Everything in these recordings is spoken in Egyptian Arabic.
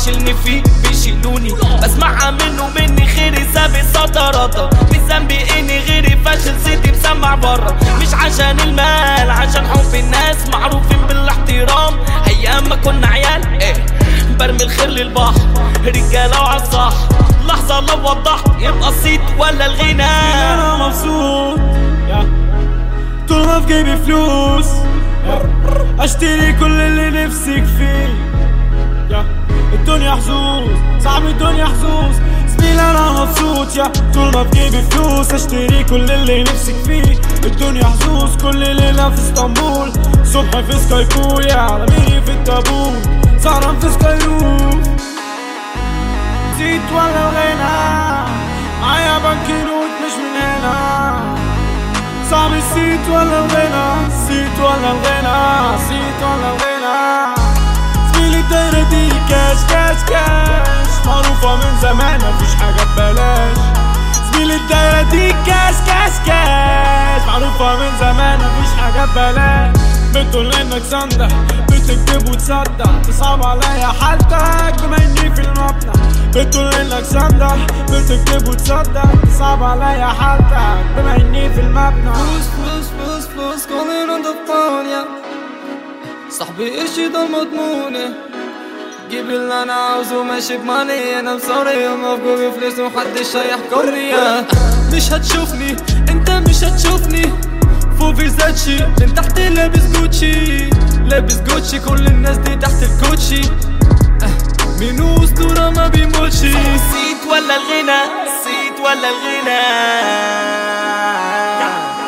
بيشيلني فيه بيشيلوني بسمعها منه مني خيري سابق سطراتة مش ذنبي اني غيري فاشل سيدي مسمع بره مش عشان المال عشان حب الناس معروفين بالاحترام ايام ما كنا عيال ايه برمي الخير للبحر رجاله وعالصح لحظة لو وضحت يبقى الصيت ولا الغنى انا مبسوط يا. طول ما في جيبي فلوس يا. اشتري كل اللي نفسك فيه يا. الدنيا حظوظ صعب الدنيا حظوظ زميل انا مبسوط يا طول ما في جيبي فلوس اشتري كل اللي نفسك فيه الدنيا حظوظ كل ليلة في اسطنبول صبح في سكاي بول يا عالمية في التابوت سهران في سكاي روف زيت ولا الغنى معايا بنكينوت مش من هنا صعب السيت ولا الغنى السيت ولا الغنى السيت ولا الغنى زميلي الدايرة دي كاش كاش كاش معروفة من زمان مفيش حاجة ببلاش زميلي الدايرة دي كاش كاش كاش معروفة من زمان مفيش حاجة ببلاش بتقول انك سندة بتكتب وتصدق تصعب عليا حالتك بما اني في المبنى بتقول انك سندة بتكتب وتصدق تصعب عليا حالتك بما اني في المبنى فلوس فلوس فلوس فلوس calling on the phone yeah صاحبي ايش ده مضمونة جيب اللي انا عاوزه ماشي بماني انا بصوري مفجوع بفلوس ومحدش هيحكرني يا مش هتشوفني انت مش هتشوفني فوق فيرزاتشي من تحت لابس جوتشي لابس جوتشي كل الناس دي تحت الكوتشي آه، مين اسطورة ما بيموتش الصيت ولا الغنى الصيت ولا الغنى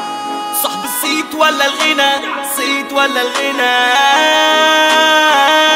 صاحب الصيت ولا الغنى الصيت ولا الغنى